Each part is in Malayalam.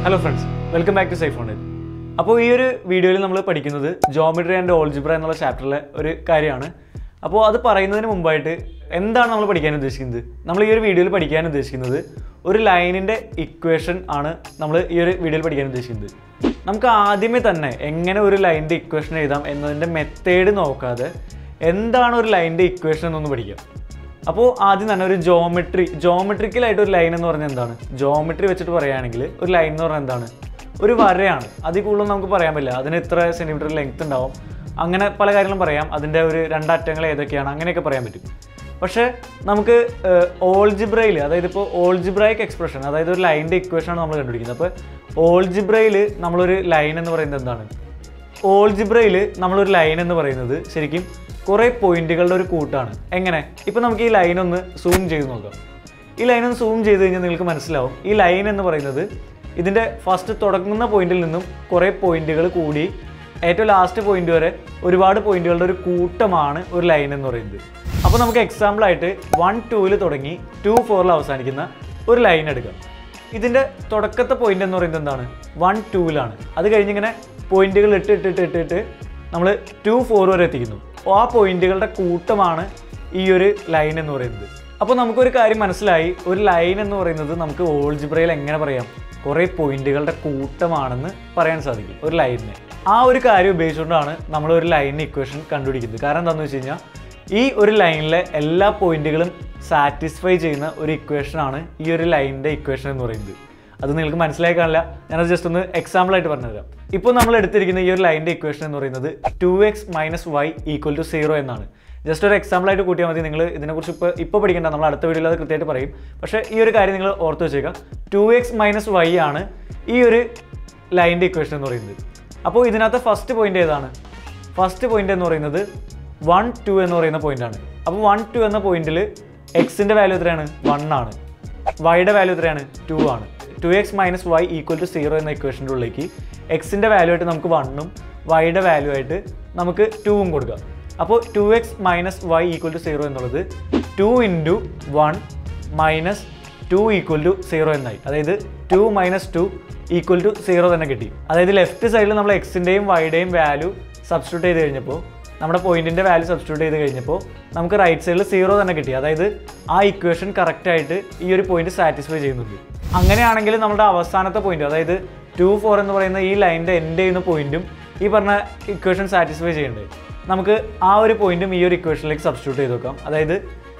hello friends welcome back to Saif ഫോണിൽ അപ്പോൾ ഈ ഒരു വീഡിയോയിൽ നമ്മൾ പഠിക്കുന്നത് ജോമെട്രി ആൻഡ് ഓൾജിബ്ര എന്നുള്ള ചാപ്റ്ററിലെ ഒരു കാര്യമാണ് അപ്പോൾ അത് പറയുന്നതിന് മുമ്പായിട്ട് എന്താണ് നമ്മൾ പഠിക്കാൻ ഉദ്ദേശിക്കുന്നത് നമ്മൾ ഈ ഒരു വീഡിയോയിൽ പഠിക്കാൻ ഉദ്ദേശിക്കുന്നത് ഒരു ലൈനിൻ്റെ ഇക്വേഷൻ ആണ് നമ്മൾ ഈ ഒരു വീഡിയോയിൽ പഠിക്കാൻ ഉദ്ദേശിക്കുന്നത് നമുക്ക് ആദ്യമേ തന്നെ എങ്ങനെ ഒരു ലൈനിൻ്റെ ഇക്വേഷൻ എഴുതാം എന്നതിൻ്റെ മെത്തേഡ് നോക്കാതെ എന്താണ് ഒരു ലൈനിൻ്റെ ഇക്വേഷൻ എന്നൊന്ന് പഠിക്കാം അപ്പോൾ ആദ്യം തന്നെ ഒരു ജോമെട്രി ജോമെട്രിക്കലായിട്ട് ഒരു ലൈൻ എന്ന് പറഞ്ഞാൽ എന്താണ് ജോമെട്രി വെച്ചിട്ട് പറയുകയാണെങ്കിൽ ഒരു ലൈൻ എന്ന് പറഞ്ഞാൽ എന്താണ് ഒരു വരയാണ് അതിൽ കൂടുതൽ നമുക്ക് പറയാൻ പറ്റില്ല അതിന് ഇത്ര സെൻറ്റിമീറ്റർ ലെങ്ത് ഉണ്ടാവും അങ്ങനെ പല കാര്യങ്ങളും പറയാം അതിൻ്റെ ഒരു രണ്ടറ്റങ്ങൾ ഏതൊക്കെയാണ് അങ്ങനെയൊക്കെ പറയാൻ പറ്റും പക്ഷേ നമുക്ക് ഓൾജിബ്രയിൽ അതായത് ഇപ്പോൾ ഓൾജിബ്രൈക്ക് എക്സ്പ്രഷൻ അതായത് ഒരു ലൈനിൻ്റെ ഇക്വേഷനാണ് നമ്മൾ കണ്ടുപിടിക്കുന്നത് അപ്പോൾ ഓൾജിബ്രയിൽ നമ്മളൊരു ലൈൻ എന്ന് പറയുന്നത് എന്താണ് ഓൾജിബ്രയിൽ നമ്മളൊരു ലൈൻ എന്ന് പറയുന്നത് ശരിക്കും കുറേ പോയിന്റുകളുടെ ഒരു കൂട്ടാണ് എങ്ങനെ ഇപ്പം നമുക്ക് ഈ ലൈൻ ഒന്ന് സൂം ചെയ്ത് നോക്കാം ഈ ലൈൻ ഒന്ന് സൂം ചെയ്ത് കഴിഞ്ഞാൽ നിങ്ങൾക്ക് മനസ്സിലാവും ഈ ലൈൻ എന്ന് പറയുന്നത് ഇതിൻ്റെ ഫസ്റ്റ് തുടങ്ങുന്ന പോയിന്റിൽ നിന്നും കുറേ പോയിന്റുകൾ കൂടി ഏറ്റവും ലാസ്റ്റ് പോയിന്റ് വരെ ഒരുപാട് പോയിന്റുകളുടെ ഒരു കൂട്ടമാണ് ഒരു ലൈൻ എന്ന് പറയുന്നത് അപ്പോൾ നമുക്ക് എക്സാമ്പിൾ ആയിട്ട് വൺ ടൂവിൽ തുടങ്ങി ടു ഫോറിൽ അവസാനിക്കുന്ന ഒരു ലൈൻ എടുക്കാം ഇതിൻ്റെ തുടക്കത്തെ പോയിന്റ് എന്ന് പറയുന്നത് എന്താണ് വൺ ടൂവിലാണ് അത് കഴിഞ്ഞിങ്ങനെ പോയിന്റുകൾ ഇട്ട് ഇട്ട് ഇട്ട് ഇട്ടിട്ട് നമ്മൾ ടു ഫോർ വരെ എത്തിക്കുന്നു അപ്പോൾ ആ പോയിന്റുകളുടെ കൂട്ടമാണ് ഈ ഒരു ലൈൻ എന്ന് പറയുന്നത് അപ്പോൾ നമുക്കൊരു കാര്യം മനസ്സിലായി ഒരു ലൈൻ എന്ന് പറയുന്നത് നമുക്ക് ഓൾജിബ്രയിൽ എങ്ങനെ പറയാം കുറേ പോയിന്റുകളുടെ കൂട്ടമാണെന്ന് പറയാൻ സാധിക്കും ഒരു ലൈനിനെ ആ ഒരു കാര്യം ഉപയോഗിച്ചുകൊണ്ടാണ് നമ്മൾ ഒരു ലൈനിന് ഇക്വേഷൻ കണ്ടുപിടിക്കുന്നത് കാരണം എന്താണെന്ന് വെച്ച് കഴിഞ്ഞാൽ ഈ ഒരു ലൈനിലെ എല്ലാ പോയിന്റുകളും സാറ്റിസ്ഫൈ ചെയ്യുന്ന ഒരു ഇക്വേഷനാണ് ഈ ഒരു ലൈനിൻ്റെ ഇക്വേഷൻ എന്ന് പറയുന്നത് അത് നിങ്ങൾക്ക് മനസ്സിലായി കാണില്ല ഞാനത് ജസ്റ്റ് ഒന്ന് എക്സാമ്പിൾ ആയിട്ട് പറഞ്ഞുതരാം ഇപ്പോൾ നമ്മൾ എടുത്തിരിക്കുന്ന ഈ ഒരു ലൈനിൻ്റെ ഇക്വേഷൻ എന്ന് പറയുന്നത് two x minus y equal to zero എന്നാണ് ജസ്റ്റ് ഒരു എക്സാമ്പിൾ ആയിട്ട് കൂട്ടിയാൽ മതി നിങ്ങൾ ഇതിനെക്കുറിച്ച് ഇപ്പോൾ ഇപ്പോൾ പഠിക്കേണ്ട നമ്മൾ അടുത്ത വീഡിയോയിൽ അത് കൃത്യമായിട്ട് പറയും പക്ഷേ ഈ ഒരു കാര്യം നിങ്ങൾ ഓർത്ത് വെച്ചേക്കാം ടു എക്സ് മൈനസ് വൈ ആണ് ഈ ഒരു ലൈനിൻ്റെ ഇക്വേഷൻ എന്ന് പറയുന്നത് അപ്പോൾ ഇതിനകത്ത് ഫസ്റ്റ് പോയിന്റ് ഏതാണ് ഫസ്റ്റ് പോയിന്റ് എന്ന് പറയുന്നത് വൺ ടു എന്ന് പറയുന്ന പോയിന്റ് ആണ് അപ്പോൾ വൺ ടു എന്ന പോയിന്റിൽ എക്സിൻ്റെ വാല്യൂ എത്രയാണ് വൺ ആണ് വൈയുടെ വാല്യൂ എത്രയാണ് ടു ആണ് two x minus y equal to zero എന്ന ഇക്വേഷൻ്റെ ഉള്ളിലേക്ക് എക്സിൻ്റെ വാല്യൂ ആയിട്ട് നമുക്ക് വണ്ണും വൈയുടെ വാല്യൂ ആയിട്ട് നമുക്ക് ടൂവും കൊടുക്കാം അപ്പോൾ two x minus y equal to zero എന്നുള്ളത് two into one minus two equal to zero എന്നായി അതായത് two minus two equal to zero തന്നെ കിട്ടി അതായത് ലെഫ്റ്റ് സൈഡിൽ നമ്മൾ എക്സിൻ്റെയും വൈയുടെയും വാല്യൂ സബ്സ്റ്റിറ്റ്യൂട്ട് ചെയ്ത് കഴിഞ്ഞപ്പോൾ നമ്മുടെ പോയിന്റിന്റെ വാല്യൂ സബ്സ്റ്റിറ്റ്യൂട്ട് ചെയ്ത് കഴിഞ്ഞപ്പോൾ നമുക്ക് റൈറ്റ് സൈഡിൽ സീറോ തന്നെ കിട്ടി അതായത് ആ ഇക്വേഷൻ കറക്റ്റായിട്ട് ഈ ഒരു പോയിന്റ് സാറ്റിസ്ഫൈ ചെയ്യുന്നുണ്ട് അങ്ങനെയാണെങ്കിൽ നമ്മുടെ അവസാനത്തെ പോയിന്റ് അതായത് ടു ഫോർ എന്ന് പറയുന്ന ഈ ലൈനിൻ്റെ എൻഡ് ചെയ്യുന്ന പോയിന്റും ഈ പറഞ്ഞ ഇക്വേഷൻ സാറ്റിസ്ഫൈ ചെയ്യേണ്ടത് നമുക്ക് ആ ഒരു പോയിന്റും ഈ ഒരു ഇക്വേഷനിലേക്ക് സബ്സ്റ്റിറ്റ്യൂട്ട് ചെയ്ത് നോക്കാം അതായത്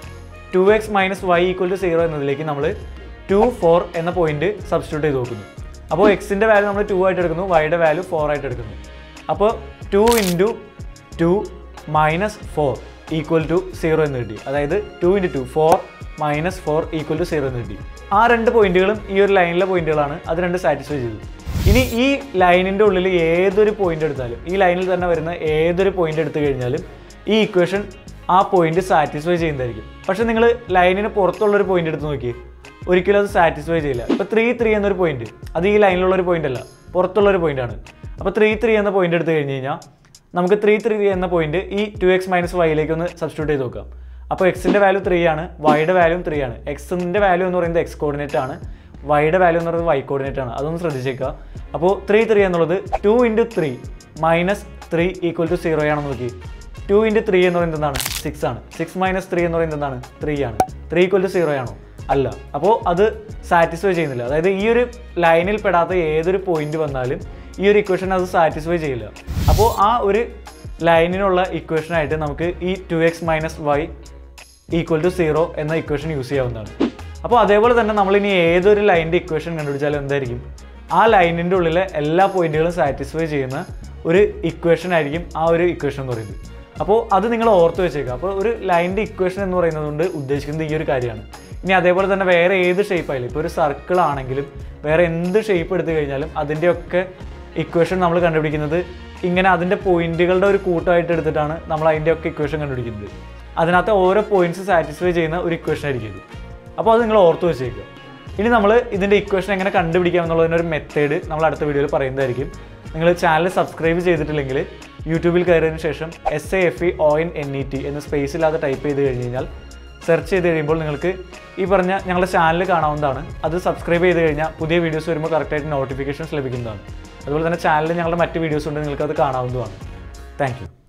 two x minus y equal to zero എന്നതിലേക്ക് നമ്മൾ ടു ഫോർ എന്ന പോയിന്റ് സബ്സ്റ്റിറ്റ്യൂട്ട് ചെയ്ത് നോക്കുന്നു അപ്പോൾ എക്സിൻ്റെ വാല്യൂ നമ്മൾ ടു ആയിട്ട് എടുക്കുന്നു വൈയുടെ വാല്യൂ ഫോർ ആയിട്ട് എടുക്കുന്നു അപ്പോൾ two into two minus four equal to zero എന്ന് കിട്ടി അതായത് two into two four minus four equal to zero എന്ന് കിട്ടി ആ രണ്ട് പോയിന്റുകളും ഈ ഒരു ലൈനിലെ പോയിന്റുകളാണ് അത് രണ്ട് സാറ്റിസ്ഫൈ ചെയ്തു ഇനി ഈ ലൈനിൻ്റെ ഉള്ളിൽ ഏതൊരു പോയിന്റ് എടുത്താലും ഈ ലൈനിൽ തന്നെ വരുന്ന ഏതൊരു പോയിന്റ് എടുത്തു കഴിഞ്ഞാലും ഈ ഇക്വേഷൻ ആ പോയിന്റ് സാറ്റിസ്ഫൈ ചെയ്യുന്നതായിരിക്കും പക്ഷെ നിങ്ങൾ ലൈനിന് പുറത്തുള്ളൊരു പോയിന്റ് എടുത്ത് നോക്കിയേ ഒരിക്കലും അത് സാറ്റിസ്ഫൈ ചെയ്യില്ല ഇപ്പോൾ ത്രീ ത്രീ എന്നൊരു പോയിന്റ് അത് ഈ ലൈനിലുള്ള ഒരു പോയിന്റ് അല്ല പുറത്തുള്ളൊരു പോയിന്റ് ആണ് അപ്പോൾ ത്രീ ത്രീ എന്ന പോയിന്റ് എടുത്തു കഴിഞ്ഞ് കഴിഞ്ഞാൽ നമുക്ക് ത്രീ ത്രീ എന്ന പോയിന്റ് ഈ ടു എക്സ് മൈനസ് വൈയിലേക്ക് ഒന്ന് സബ്സ്റ്റിറ്റ്യൂട്ട് ചെയ്ത് നോക്കാം അപ്പോൾ എക്സിൻ്റെ വാല്യൂ ത്രീ ആണ് വൈയുടെ വാല്യൂ ത്രീ ആണ് എക്സിൻ്റെ വാല്യൂ എന്ന് പറയുന്നത് എക്സ് കോർഡിനേറ്റ് ആണ് വൈയുടെ വാല്യൂ എന്ന് പറയുന്നത് വൈ കോർഡിനേറ്റ് ആണ് അതൊന്ന് ശ്രദ്ധിച്ചേക്കുക അപ്പോൾ ത്രീ ത്രീ എന്നുള്ളത് two into three minus three equal to zero ആണെന്ന് നോക്കി ടു ഇൻറ്റു ത്രീ എന്ന് പറയുന്നത് എന്താണ് സിക്സ് ആണ് സിക്സ് മൈനസ് ത്രീ എന്ന് പറയുന്നത് എന്താണ് ത്രീ ആണ് ത്രീ ഈക്വൽ ടു സീറോ ആണോ അല്ല അപ്പോൾ അത് സാറ്റിസ്ഫൈ ചെയ്യുന്നില്ല അതായത് ഈ ഒരു ലൈനിൽ പെടാത്ത ഏതൊരു പോയിന്റ് വന്നാലും ഈ ഒരു ഇക്വേഷൻ അത് സാറ്റിസ്ഫൈ ചെയ്യില്ല അപ്പോൾ ആ ഒരു ലൈനിനുള്ള ഇക്വേഷനായിട്ട് നമുക്ക് ഈ two x minus y equal to zero എന്ന ഇക്വേഷൻ യൂസ് ചെയ്യാവുന്നതാണ് അപ്പോൾ അതേപോലെ തന്നെ നമ്മൾ ഇനി ഏതൊരു ലൈനിൻ്റെ ഇക്വേഷൻ കണ്ടുപിടിച്ചാലും എന്തായിരിക്കും ആ ലൈനിൻ്റെ ഉള്ളിലെ എല്ലാ പോയിന്റുകളും സാറ്റിസ്ഫൈ ചെയ്യുന്ന ഒരു ഇക്വേഷൻ ആയിരിക്കും ആ ഒരു ഇക്വേഷൻ എന്ന് പറയുന്നത് അപ്പോൾ അത് നിങ്ങൾ ഓർത്ത് വെച്ചേക്കുക അപ്പോൾ ഒരു ലൈനിൻ്റെ ഇക്വേഷൻ എന്ന് പറയുന്നത് കൊണ്ട് ഉദ്ദേശിക്കുന്നത് ഈ ഒരു കാര്യമാണ് ഇനി അതേപോലെ തന്നെ വേറെ ഏത് ഷേപ്പ് ആയാലും ഇപ്പോൾ ഒരു സർക്കിൾ ആണെങ്കിലും വേറെ എന്ത് ഷേപ്പ് എടുത്തു കഴിഞ്ഞാലും അതിൻ്റെയൊക്കെ ഇക്വേഷൻ നമ്മൾ കണ്ടുപിടിക്കുന്നത് ഇങ്ങനെ അതിൻ്റെ പോയിന്റുകളുടെ ഒരു കൂട്ടമായിട്ട് എടുത്തിട്ടാണ് നമ്മൾ അതിൻ്റെയൊക്കെ ഇക്വേഷൻ കണ്ടുപിടിക്കുന്നത് അതിനകത്ത് ഓരോ പോയിന്റ്സ് സാറ്റിസ്ഫൈ ചെയ്യുന്ന ഒരു ഇക്വേഷൻ ആയിരിക്കും ഇത് അപ്പോൾ അത് നിങ്ങൾ ഓർത്ത് വെച്ചേക്കുക ഇനി നമ്മൾ ഇതിൻ്റെ ഇക്വേഷൻ എങ്ങനെ കണ്ടുപിടിക്കാം എന്നുള്ളതിനൊരു മെത്തേഡ് നമ്മൾ അടുത്ത വീഡിയോയിൽ പറയുന്നതായിരിക്കും നിങ്ങൾ ചാനൽ സബ്സ്ക്രൈബ് ചെയ്തിട്ടില്ലെങ്കിൽ യൂട്യൂബിൽ കയറിയതിന് ശേഷം S A F E O N N E T എന്ന് സ്പേസ് ഇല്ലാതെ ടൈപ്പ് ചെയ്ത് കഴിഞ്ഞ് കഴിഞ്ഞാൽ സെർച്ച് ചെയ്ത് കഴിയുമ്പോൾ നിങ്ങൾക്ക് ഈ പറഞ്ഞ ഞങ്ങളുടെ ചാനൽ കാണാവുന്നതാണ് അത് സബ്സ്ക്രൈബ് ചെയ്ത് കഴിഞ്ഞാൽ പുതിയ വീഡിയോസ് വരുമ്പോൾ കറക്റ്റായിട്ട് നോട്ടിഫിക്കേഷൻസ് ലഭിക്കുന്നതാണ് അതുപോലെ തന്നെ ചാനലിൽ ഞങ്ങളുടെ മറ്റ് വീഡിയോസ് ഉണ്ട് നിങ്ങൾക്ക് അത് കാണാവുന്നതാണ് താങ്ക് യു